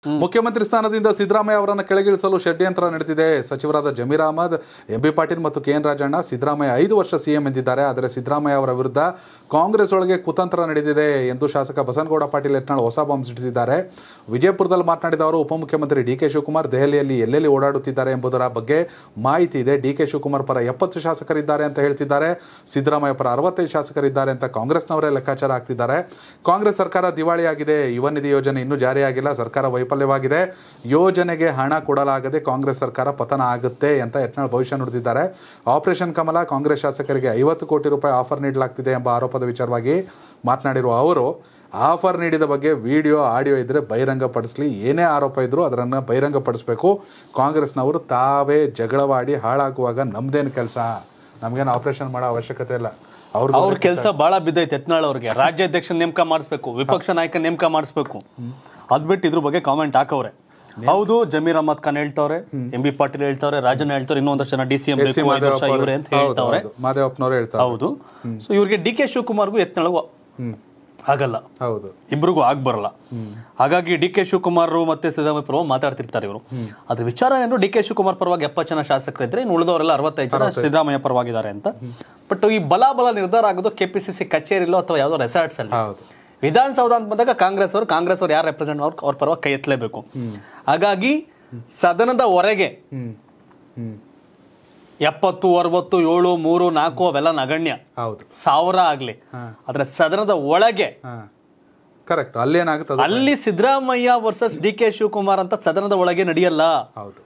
ಮುಖ್ಯಮಂತ್ರಿ ಸ್ಥಾನದಿಂದ ಸಿದ್ದರಾಮಯ್ಯ ಅವರನ್ನು ಕೆಳಗಿಳಿಸಲು ಷಡ್ಯಂತ್ರ ನಡೆದಿದೆ ಸಚಿವರಾದ ಜಮೀರ್ ಅಹಮದ್ ಎಂ ಬಿ ಪಾಟೀಲ್ ಮತ್ತು ಕೆ ಎನ್ ರಾಜಣ್ಣ ಸಿದ್ದರಾಮಯ್ಯ ಐದು ವರ್ಷ ಸಿಎಂ ಎಂದಿದ್ದಾರೆ ಆದರೆ ಸಿದ್ದರಾಮಯ್ಯ ಅವರ ವಿರುದ್ಧ ಕಾಂಗ್ರೆಸ್ ಒಳಗೆ ಕುತಂತ್ರ ನಡೆದಿದೆ ಎಂದು ಶಾಸಕ ಬಸನಗೌಡ ಪಾಟೀಲ್ ಯತ್ನಾಳ್ ಹೊಸ ಬಾಂಬ್ ಸಿಡಿಸಿದ್ದಾರೆ ವಿಜಯಪುರದಲ್ಲಿ ಮಾತನಾಡಿದ ಅವರು ಉಪಮುಖ್ಯಮಂತ್ರಿ ಡಿ ಕೆ ಶಿವಕುಮಾರ್ ದೆಹಲಿಯಲ್ಲಿ ಎಲ್ಲೆಲ್ಲಿ ಓಡಾಡುತ್ತಿದ್ದಾರೆ ಎಂಬುದರ ಬಗ್ಗೆ ಮಾಹಿತಿ ಇದೆ ಡಿ ಕೆ ಶಿವಕುಮಾರ್ ಪರ ಎಪ್ಪತ್ತು ಶಾಸಕರಿದ್ದಾರೆ ಅಂತ ಹೇಳ್ತಿದ್ದಾರೆ ಸಿದ್ದರಾಮಯ್ಯ ಪರ ಅರವತ್ತೈದು ಶಾಸಕರಿದ್ದಾರೆ ಅಂತ ಕಾಂಗ್ರೆಸ್ನವರೇ ಲೆಕ್ಕಾಚಾರ ಹಾಕ್ತಿದ್ದಾರೆ ಕಾಂಗ್ರೆಸ್ ಸರ್ಕಾರ ದಿವಾಳಿಯಾಗಿದೆ ಯುವ ನಿಧಿ ಯೋಜನೆ ಇನ್ನೂ ಜಾರಿಯಾಗಿಲ್ಲ ಸರ್ಕಾರ ವೈಫಲ್ಯವಾಗಿದೆ ಯೋಜನೆಗೆ ಹಣ ಕೊಡಲಾಗದೆ ಕಾಂಗ್ರೆಸ್ ಸರ್ಕಾರ ಪತನ ಆಗುತ್ತೆ ಅಂತ ಯತ್ನಾಳ್ ಭವಿಷ್ಯ ನುಡಿದಿದ್ದಾರೆ ಆಪರೇಷನ್ ಕಮಲ ಕಾಂಗ್ರೆಸ್ ಶಾಸಕರಿಗೆ ಐವತ್ತು ಕೋಟಿ ರೂಪಾಯಿ ಆಫರ್ ನೀಡಲಾಗ್ತಿದೆ ಎಂಬ ಆರೋಪದ ವಿಚಾರವಾಗಿ ಮಾತನಾಡಿರುವ ಅವರು ಆಫರ್ ನೀಡಿದ ಬಗ್ಗೆ ವಿಡಿಯೋ ಆಡಿಯೋ ಇದ್ದರೆ ಬಹಿರಂಗಪಡಿಸಲಿ ಏನೇ ಆರೋಪ ಇದ್ರೂ ಅದನ್ನು ಬಹಿರಂಗಪಡಿಸಬೇಕು ಕಾಂಗ್ರೆಸ್ನವರು ತಾವೇ ಜಗಳವಾಡಿ ಹಾಳಾಗುವಾಗ ನಮ್ದೇನು ಕೆಲಸ ನಮಗೇನು ಆಪರೇಷನ್ ಮಾಡೋ ಅವಶ್ಯಕತೆ ಇಲ್ಲ ಅವ್ರದ್ದು ಅವ್ರ ಕೆಲಸ ಬಹಳ ಬಿದ್ದೈತೆ ಯತ್ನಾಳ್ ಅವ್ರಿಗೆ ರಾಜ್ಯಾಧ್ಯಕ್ಷ ನೇಮಕ ಮಾಡಿಸ್ಬೇಕು ವಿಪಕ್ಷ ನಾಯಕ ನೇಮಕ ಮಾಡಿಸ್ಬೇಕು ಅದ್ಬಿಟ್ಟು ಇದ್ರ ಬಗ್ಗೆ ಕಾಮೆಂಟ್ ಹಾಕವ್ರೆ ಹೌದು ಜಮೀರ್ ಅಹಮದ್ ಖಾನ್ ಹೇಳ್ತವ್ರೆ ಎಂ ಬಿ ಪಾಟೀಲ್ ಹೇಳ್ತವ್ರೆ ರಾಜನ್ ಹೇಳ್ತಾರೆ ಇನ್ನೊಂದಷ್ಟು ಜನ ಡಿ ಸಿ ಎಂ ಬೇಕು ಐದು ವರ್ಷ ಇವ್ರೆ ಅಂತ ಹೇಳ್ತವ್ರೆ ಮಾದೇವಪ್ಪನವ್ರು ಹೇಳ್ತಾರೆ ಹೌದು ಸೊ ಇವ್ರಿಗೆ ಡಿ ಕೆ ಶಿವಕುಮಾರ್ಗೂ ಯತ್ನಾಳ್ಗೂ ಆಗಲ್ಲ ಹೌದು ಇಬ್ರಿಗೂ ಆಗ್ ಬರಲ್ಲ ಹಾಗಾಗಿ ಡಿ ಕೆ ಶಿವಕುಮಾರ್ ಮತ್ತೆ ಸಿದ್ದರಾಮಯ್ಯ ಪರವಾಗಿ ಮಾತಾಡ್ತಿರ್ತಾರೆ ಇವರು ಅದ್ರ ವಿಚಾರ ಏನು ಡಿ ಕೆ ಶಿವಕುಮಾರ್ ಪರವಾಗಿ ಎಪ್ಪತ್ತು ಜನ ಶಾಸಕರಿದ್ರೆ ಇನ್ನು ಉಳಿದವರೆಲ್ಲ ಅರವತ್ತೈದು ಜನ ಸಿದ್ದರಾಮಯ್ಯ ಪರವಾಗಿದ್ದಾರೆ ಅಂತ ಬಟ್ ಈ ಬಲಾಬಲ ನಿರ್ಧಾರ ಆಗೋದು ಕೆಪಿಸಿಸಿ ಕಚೇರಿಲೋ ಅಥವಾ ಯಾವುದೋ ರೆಸಾರ್ಟ್ಸ್ ಅಲ್ಲಿ ಹೌದು ವಿಧಾನಸೌಧ ಅಂತ ಬಂದಾಗ ಕಾಂಗ್ರೆಸ್ ಅವರು ಕಾಂಗ್ರೆಸ್ ಅವ್ರು ಯಾರು ರೆಪ್ರೆಸೆಂಟ್ ಅವ್ರ ಅವ್ರ ಪರವಾಗಿ ಕೈ ಎತ್ತಲೇಬೇಕು ಹಾಗಾಗಿ ಸದನದ ಹೊರಗೆ ಹ್ಮ್ ಹ್ಮ್ ಎಪ್ಪತ್ತು ಅರವತ್ತು ಏಳು ಮೂರು ನಾಲ್ಕು ಅವೆಲ್ಲ ನಗಣ್ಯ ಹೌದು ಸಾವಿರ ಆಗ್ಲಿ ಆದ್ರೆ ಸದನದ ಒಳಗೆ ಹಾ ಕರೆಕ್ಟ್ ಅಲ್ಲೇನಾಗುತ್ತದೆ ಅಲ್ಲಿ Siddaramaiah versus D K Shivakumar ಅಂತ ಸದನದ ಒಳಗೆ ನಡೆಯಲ್ಲ ಹೌದು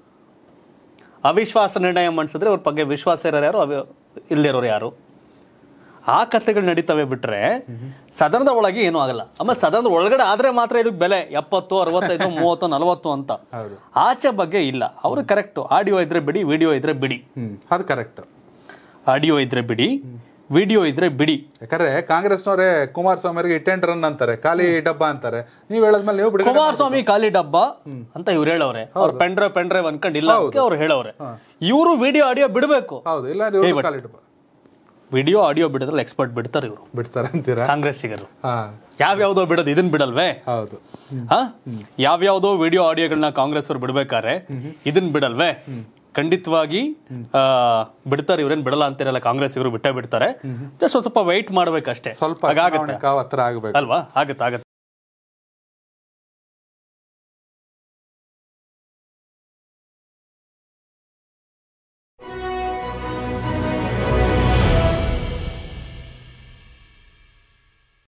ಅವಿಶ್ವಾಸ ನಿರ್ಣಯ ಮಂಡಿಸಿದ್ರೆ ಅವ್ರ ಬಗ್ಗೆ ವಿಶ್ವಾಸ ಇರೋರು ಯಾರು ಅವ ಇಲ್ದಿರೋರು ಯಾರು ಆ ಕಥೆಗಳು ನಡೀತವೆ ಬಿಟ್ರೆ ಸದನದ ಒಳಗೆ ಏನೂ ಆಗಲ್ಲ ಆಮೇಲೆ ಸದನದ ಒಳಗಡೆ ಆದ್ರೆ ಮಾತ್ರ ಇದಕ್ಕೆ ಬೆಲೆ ಎಪ್ಪತ್ತು ಅರವತ್ತೈದು ಮೂವತ್ತು ನಲವತ್ತು ಅಂತ ಹೌದು ಆಚೆ ಬಗ್ಗೆ ಇಲ್ಲ ಅವರು ಕರೆಕ್ಟ್ ಆಡಿಯೋ ಇದ್ರೆ ಬಿಡಿ ವಿಡಿಯೋ ಇದ್ರೆ ಬಿಡಿ ಹ್ಮ್ ಅದು ಕರೆಕ್ಟ್ ಆಡಿಯೋ ಇದ್ರೆ ಬಿಡಿ ವಿಡಿಯೋ ಇದ್ರೆ ಬಿಡಿ ಯಾಕಂದ್ರೆ ಕಾಂಗ್ರೆಸ್ನವರೇ ಕುಮಾರಸ್ವಾಮಿ ಅವರಿಗೆ ಇಟ್ ಅಂಡ್ ರನ್ ಅಂತಾರೆ ಖಾಲಿ ಡಬ್ಬ ಅಂತಾರೆ ನೀವ್ ಹೇಳದ್ಮೇಲೆ ನೀವು ಬಿಡಿ ಕುಮಾರಸ್ವಾಮಿ ಖಾಲಿ ಡಬ್ಬ ಅಂತ ಇವ್ರು ಹೇಳವ್ರೆ ಅವ್ರ ಪೆಂಡ್ರೈವ್ ಪೆಂಡ್ರೈವ್ ಅನ್ಕೊಂಡ್ ಇಲ್ಲ ಅದಕ್ಕೆ ಅವ್ರು ಹೇಳವ್ರೆ ಇವರು ವಿಡಿಯೋ ಆಡಿಯೋ ಬಿಡಬೇಕು ಹೌದು ಇಲ್ಲ ನೀವು ಖಾಲಿ ಡಬ್ಬ ವಿಡಿಯೋ ಆಡಿಯೋ ಬಿಡಿದ್ರೆ ಎಕ್ಸ್ಪರ್ಟ್ ಬಿಡ್ತಾರೆ ಇವರು ಬಿಡ್ತಾರೆ ಅಂತೀರಾ ಕಾಂಗ್ರೆಸ್ಸಿಗರು ಹಾ ಯಾವ್ಯಾವ್ದೋ ಬಿಡೋದು ಇದನ್ ಬಿಡಲ್ವೇ ಹೌದು ಹಾ ಯಾವ್ಯಾವ್ದೋ ವಿಡಿಯೋ ಆಡಿಯೋಗಳನ್ನ ಕಾಂಗ್ರೆಸ್ ಅವ್ರು ಬಿಡ್ಬೇಕಾರೆ ಇದನ್ ಬಿಡಲ್ವೇ ಖಂಡಿತವಾಗಿ ಆ, ಬಿಡ್ತಾರೆ ಇವ್ರೇನ್ ಬಿಡಲ್ಲ ಅಂತಿರಲ್ಲ ಕಾಂಗ್ರೆಸ್ ಇವರು ಬಿಟ್ಟೇ ಬಿಡ್ತಾರೆ ಜಸ್ಟ್ ಒಂದ್ ಸ್ವಲ್ಪ ವೈಟ್ ಮಾಡ್ಬೇಕಷ್ಟೇ ಸ್ವಲ್ಪ ಹಾಗಾಗತ್ತೆ ಚುನಾವಣೆ ಕಾವು ಹತ್ರ ಆಗ್ಬೇಕು ಅಲ್ವಾ ಆಗತ್ತೆ ಆಗತ್ತೆ